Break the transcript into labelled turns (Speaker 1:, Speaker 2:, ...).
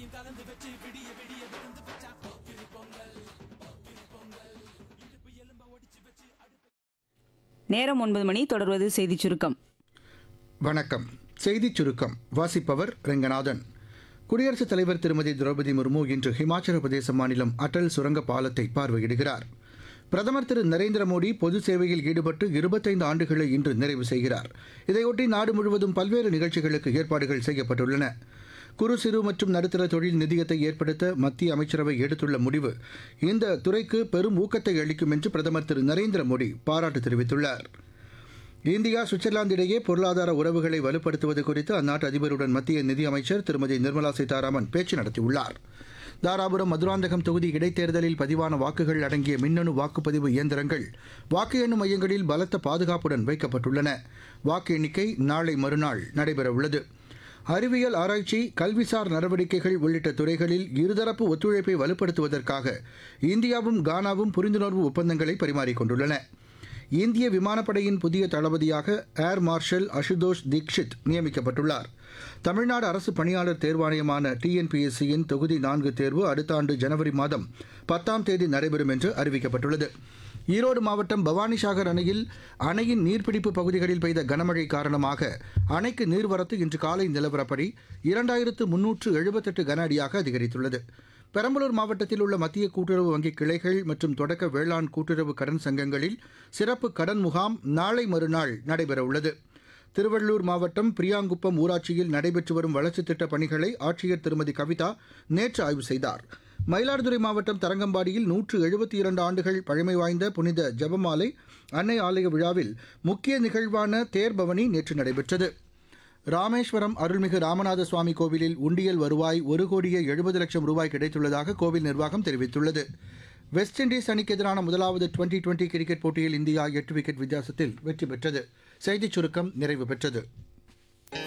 Speaker 1: நேரம் ஒன்பது மணி தொடர்வது செய்திச் சுருக்கம்
Speaker 2: வணக்கம் செய்திச் சுருக்கம் வாசிப்பவர் ரெங்கநாதன் குடியரசுத் தலைவர் திருமதி திரௌபதி முர்மு இன்று ஹிமாச்சல பிரதேச மாநிலம் அடல் சுரங்க பாலத்தை பார்வையிடுகிறார் பிரதமர் திரு நரேந்திர மோடி பொது சேவையில் ஈடுபட்டு இருபத்தைந்து ஆண்டுகளை இன்று நிறைவு செய்கிறார் இதையொட்டி நாடு முழுவதும் பல்வேறு நிகழ்ச்சிகளுக்கு ஏற்பாடுகள் செய்யப்பட்டுள்ளன குறு சிறு மற்றும் நடுத்தர தொழில் நிதியத்தை ஏற்படுத்த மத்திய அமைச்சரவை எடுத்துள்ள முடிவு இந்த துறைக்கு பெரும் ஊக்கத்தை அளிக்கும் என்று பிரதமர் திரு நரேந்திர மோடி பாராட்டு தெரிவித்துள்ளார் இந்தியா சுவிட்சர்லாந்து இடையே பொருளாதார உறவுகளை வலுப்படுத்துவது குறித்து அந்நாட்டு அதிபருடன் மத்திய நிதியமைச்சர் திருமதி நிர்மலா சீதாராமன் பேச்சு நடத்தியுள்ளார் தாராபுரம் மதுராந்தகம் தொகுதி இடைத்தேர்தலில் பதிவான வாக்குகள் அடங்கிய மின்னணு வாக்குப்பதிவு இயந்திரங்கள் வாக்கு எண்ணும் மையங்களில் பலத்த பாதுகாப்புடன் வைக்கப்பட்டுள்ளன வாக்கு எண்ணிக்கை நாளை மறுநாள் நடைபெறவுள்ளது அறிவியல் ஆராய்ச்சி கல்விசார் நடவடிக்கைகள் உள்ளிட்ட துறைகளில் இருதரப்பு ஒத்துழைப்பை வலுப்படுத்துவதற்காக இந்தியாவும் கானாவும் புரிந்துணர்வு ஒப்பந்தங்களை பரிமாறிக்கொண்டுள்ளன இந்திய விமானப்படையின் புதிய தளபதியாக ஏர் மார்ஷல் அசுதோஷ் தீக்ஷித் நியமிக்கப்பட்டுள்ளார் தமிழ்நாடு அரசு பணியாளர் தேர்வாணையமான டிஎன்பிஎஸ்சியின் தொகுதி நான்கு தேர்வு அடுத்த ஆண்டு ஜனவரி மாதம் பத்தாம் தேதி நடைபெறும் என்று அறிவிக்கப்பட்டுள்ளது ஈரோடு மாவட்டம் பவானிசாகர் அணையில் அணையின் நீர்பிடிப்பு பகுதிகளில் பெய்த கனமழை காரணமாக அணைக்கு நீர்வரத்து இன்று காலை நிலவரப்படி இரண்டாயிரத்து முன்னூற்று எழுபத்தெட்டு கன அடியாக அதிகரித்துள்ளது பெரம்பலூர் மாவட்டத்தில் உள்ள மத்திய கூட்டுறவு வங்கி கிளைகள் மற்றும் தொடக்க வேளாண் கூட்டுறவு கடன் சங்கங்களில் சிறப்பு கடன் முகாம் நாளை மறுநாள் நடைபெறவுள்ளது திருவள்ளூர் மாவட்டம் பிரியாங்குப்பம் ஊராட்சியில் நடைபெற்று வரும் வளர்ச்சித் திட்டப் பணிகளை ஆட்சியர் திருமதி கவிதா நேற்று ஆய்வு செய்தார் மயிலாடுதுறை மாவட்டம் தரங்கம்பாடியில் நூற்று எழுபத்தி இரண்டு ஆண்டுகள் பழமை வாய்ந்த புனித ஜெபமாலை அன்னை ஆலய விழாவில் முக்கிய நிகழ்வான தேர்பவனி நேற்று நடைபெற்றது ராமேஸ்வரம் அருள்மிகு ராமநாத சுவாமி கோவிலில் உண்டியல் வருவாய் ஒரு கோடியே எழுபது லட்சம் ரூபாய் கிடைத்துள்ளதாக கோவில் நிர்வாகம் தெரிவித்துள்ளது வெஸ்ட் இண்டீஸ் அணிக்கு எதிரான முதலாவது டுவெண்டி டுவெண்டி கிரிக்கெட் போட்டியில் இந்தியா எட்டு விக்கெட் வித்தியாசத்தில் வெற்றி பெற்றது செய்திச் சுருக்கம் நிறைவு பெற்றது